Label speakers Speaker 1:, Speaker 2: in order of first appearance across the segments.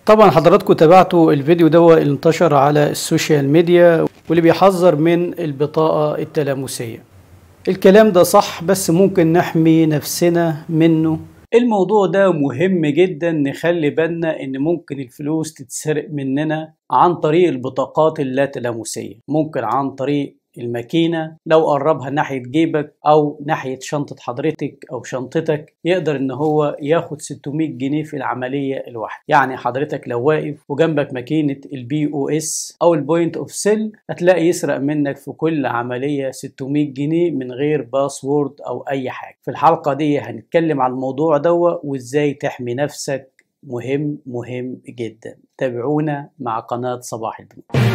Speaker 1: طبعا حضراتكم تابعتوا الفيديو ده اللي انتشر على السوشيال ميديا واللي بيحذر من البطاقة التلامسية الكلام ده صح بس ممكن نحمي نفسنا منه الموضوع ده مهم جدا نخلي بالنا ان ممكن الفلوس تتسرق مننا عن طريق البطاقات اللا تلامسية ممكن عن طريق الماكينة لو قربها ناحية جيبك أو ناحية شنطة حضرتك أو شنطتك يقدر إن هو ياخد 600 جنيه في العملية الواحدة يعني حضرتك لو واقف وجنبك ماكينة البي او اس أو البوينت اوف سيل هتلاقي يسرق منك في كل عملية 600 جنيه من غير باسورد أو أي حاجة في الحلقة دي هنتكلم عن الموضوع دوا وإزاي تحمي نفسك مهم مهم جدا تابعونا مع قناة صباح البنوك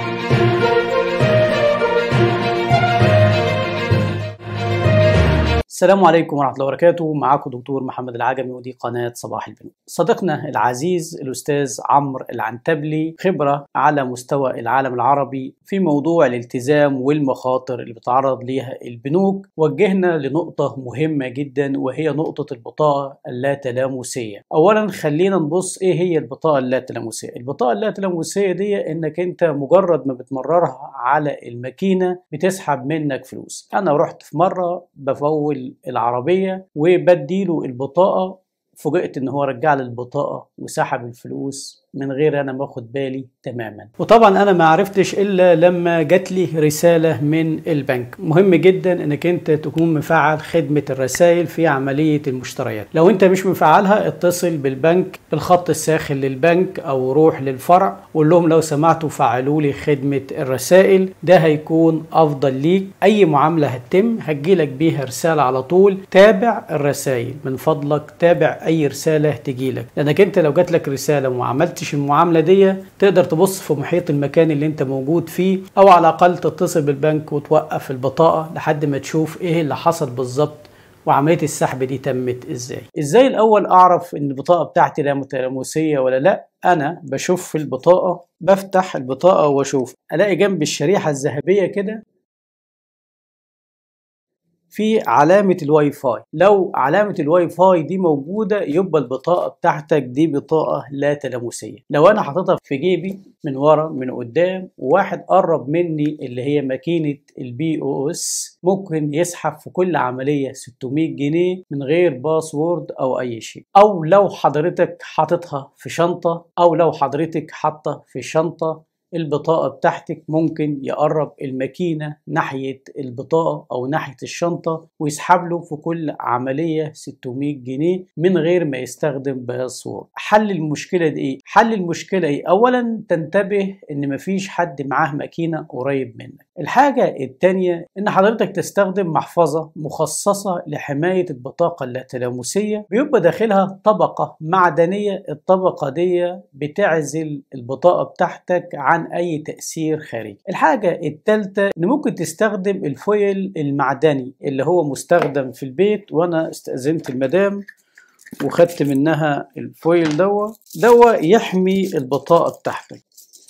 Speaker 1: السلام عليكم ورحمة الله وبركاته معاكم دكتور محمد العجمي ودي قناة صباح البنوك صديقنا العزيز الأستاذ عمرو العنتبلي خبرة على مستوى العالم العربي في موضوع الالتزام والمخاطر اللي بتعرض ليها البنوك وجهنا لنقطة مهمة جدا وهي نقطة البطاقة اللا تلامسية أولا خلينا نبص إيه هي البطاقة اللا تلامسية البطاقة اللا تلامسية دي إنك أنت مجرد ما بتمررها على الماكينة بتسحب منك فلوس أنا رحت في مرة بفول العربية وبديله البطاقة فوجئت ان هو رجع لي البطاقة وسحب الفلوس من غير انا ما اخد بالي تماما وطبعا انا ما عرفتش الا لما جات لي رسالة من البنك مهم جدا انك انت تكون مفعل خدمة الرسائل في عملية المشتريات لو انت مش مفعلها اتصل بالبنك بالخط الساخن للبنك او روح للفرع وقول لهم لو سمحتوا فعلوا لي خدمة الرسائل ده هيكون افضل ليك اي معاملة هتتم هتجيلك بيها رسالة على طول تابع الرسائل من فضلك تابع اي رسالة تجيلك لانك انت لو جات لك رسالة وما عملتش المعاملة دي تقدر تبص في محيط المكان اللي انت موجود فيه او على الاقل تتصل بالبنك وتوقف البطاقة لحد ما تشوف ايه اللي حصل بالظبط وعمليه السحب دي تمت ازاي ازاي الاول اعرف ان البطاقه بتاعتي لا متلامسيه ولا لا انا بشوف في البطاقه بفتح البطاقه واشوف الاقي جنب الشريحه الذهبيه كده في علامة الواي فاي لو علامة الواي فاي دي موجودة يبقى البطاقة بتاعتك دي بطاقة لا تلامسية لو أنا حاططها في جيبي من ورا من قدام وواحد قرب مني اللي هي ماكينة البي او اس ممكن يسحب في كل عملية 600 جنيه من غير باسورد أو أي شيء أو لو حضرتك حاططها في شنطة أو لو حضرتك حاطة في شنطة البطاقة بتاعتك ممكن يقرب الماكينة ناحية البطاقة أو ناحية الشنطة ويسحب له في كل عملية 600 جنيه من غير ما يستخدم باسورد حل المشكلة دي إيه؟ حل المشكلة إيه؟ أولا تنتبه إن مفيش حد معاه ماكينة قريب منك الحاجة التانية إن حضرتك تستخدم محفظة مخصصة لحماية البطاقة اللاتلامسية بيبقى داخلها طبقة معدنية الطبقة دي بتعزل البطاقة بتاعتك عن أي تأثير خارجي الحاجة التالتة إن ممكن تستخدم الفويل المعدني اللي هو مستخدم في البيت وأنا استأذنت المدام وخدت منها الفويل دوا دوا يحمي البطاقة بتاعتك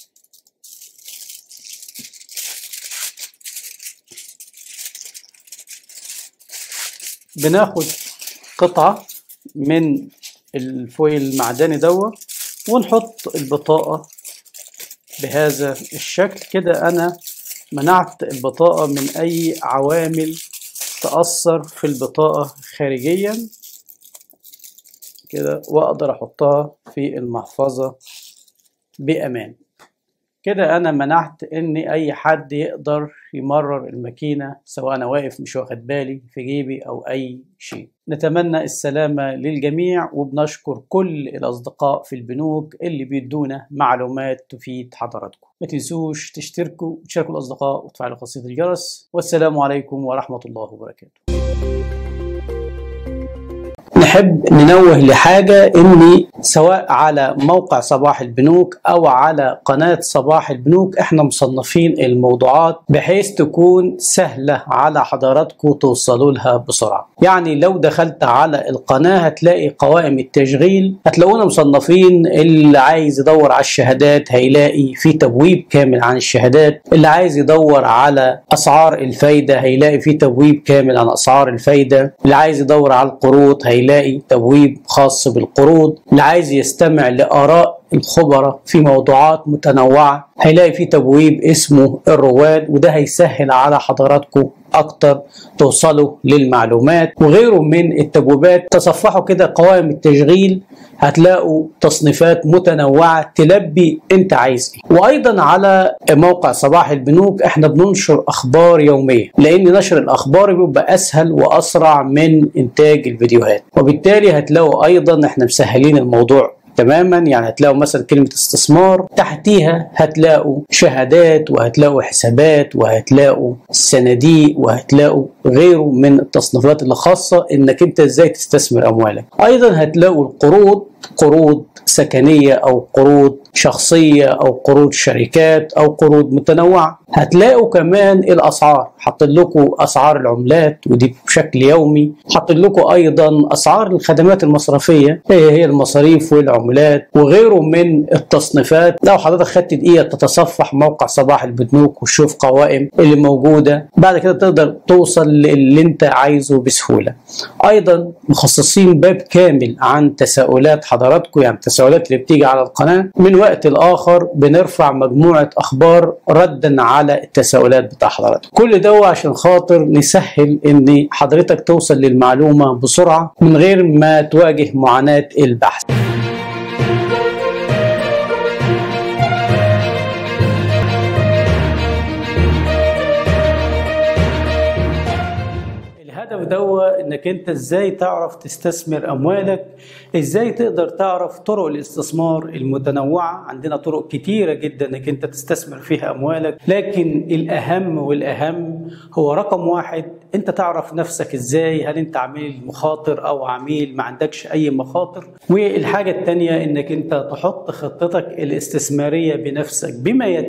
Speaker 1: بناخد قطعة من الفويل المعدني دوا ونحط البطاقة بهذا الشكل كده أنا منعت البطاقة من أي عوامل تأثر في البطاقة خارجيا كده وأقدر أحطها في المحفظة بأمان كده أنا منعت إن أي حد يقدر يمرر الماكينة سواء أنا واقف مش واخد بالي في جيبي أو أي شيء نتمنى السلامة للجميع وبنشكر كل الأصدقاء في البنوك اللي بيدونا معلومات تفيد حضراتكم ما تنسوش تشتركوا وتشاركوا الأصدقاء وتفعلوا خاصية الجرس والسلام عليكم ورحمة الله وبركاته نحب ننوه لحاجة إن سواء على موقع صباح البنوك أو على قناة صباح البنوك إحنا مصنفين الموضوعات بحيث تكون سهلة على حضراتكم توصلوا لها بسرعة يعني لو دخلت على القناة هتلاقي قوائم التشغيل هتلاقونا مصنفين اللي عايز يدور على الشهادات هيلاقي في تبويب كامل عن الشهادات اللي عايز يدور على أسعار الفايدة هيلاقي في تبويب كامل عن أسعار الفايدة اللي عايز يدور على القروض هيلاقي تبويب خاص بالقروض اللي عايز يستمع لآراء الخبراء في موضوعات متنوعة هيلاقي في تبويب اسمه الرواد وده هيسهل على حضراتكم اكتر توصلوا للمعلومات وغيره من التبويبات تصفحوا كده قوائم التشغيل هتلاقوا تصنيفات متنوعة تلبي انت عايز ايه وايضا على موقع صباح البنوك احنا بننشر اخبار يومية لان نشر الاخبار بيبقى اسهل واسرع من انتاج الفيديوهات وبالتالي هتلاقوا ايضا احنا مسهلين الموضوع تماما يعني هتلاقوا مثلا كلمة استثمار تحتيها هتلاقوا شهادات وهتلاقوا حسابات وهتلاقوا صناديق وهتلاقوا غيره من التصنيفات اللي خاصة انك انت ازاي تستثمر اموالك ايضا هتلاقوا القروض قروض سكنية أو قروض شخصية أو قروض شركات أو قروض متنوعة هتلاقوا كمان الأسعار حاطط لكم أسعار العملات ودي بشكل يومي حاطط لكم أيضا أسعار الخدمات المصرفية هي هي المصاريف والعملات وغيره من التصنيفات لو حضرتك خدت دقيقة تتصفح موقع صباح البنوك وتشوف قوائم اللي موجودة بعد كده تقدر توصل للي انت عايزه بسهولة أيضا مخصصين باب كامل عن تساؤلات حضراتكم يعني التساؤلات اللي بتيجي على القناة من وقت لآخر بنرفع مجموعة أخبار ردا على التساؤلات بتاع حضراتكم كل ده عشان خاطر نسهل ان حضرتك توصل للمعلومة بسرعة من غير ما تواجه معاناة البحث الهدف دوا انك انت ازاي تعرف تستثمر اموالك ازاي تقدر تعرف طرق الاستثمار المتنوعة عندنا طرق كتيرة جدا انك انت تستثمر فيها اموالك لكن الاهم والاهم هو رقم واحد انت تعرف نفسك ازاي هل انت عميل مخاطر او عميل ما عندكش اي مخاطر والحاجة التانية انك انت تحط خطتك الاستثمارية بنفسك بما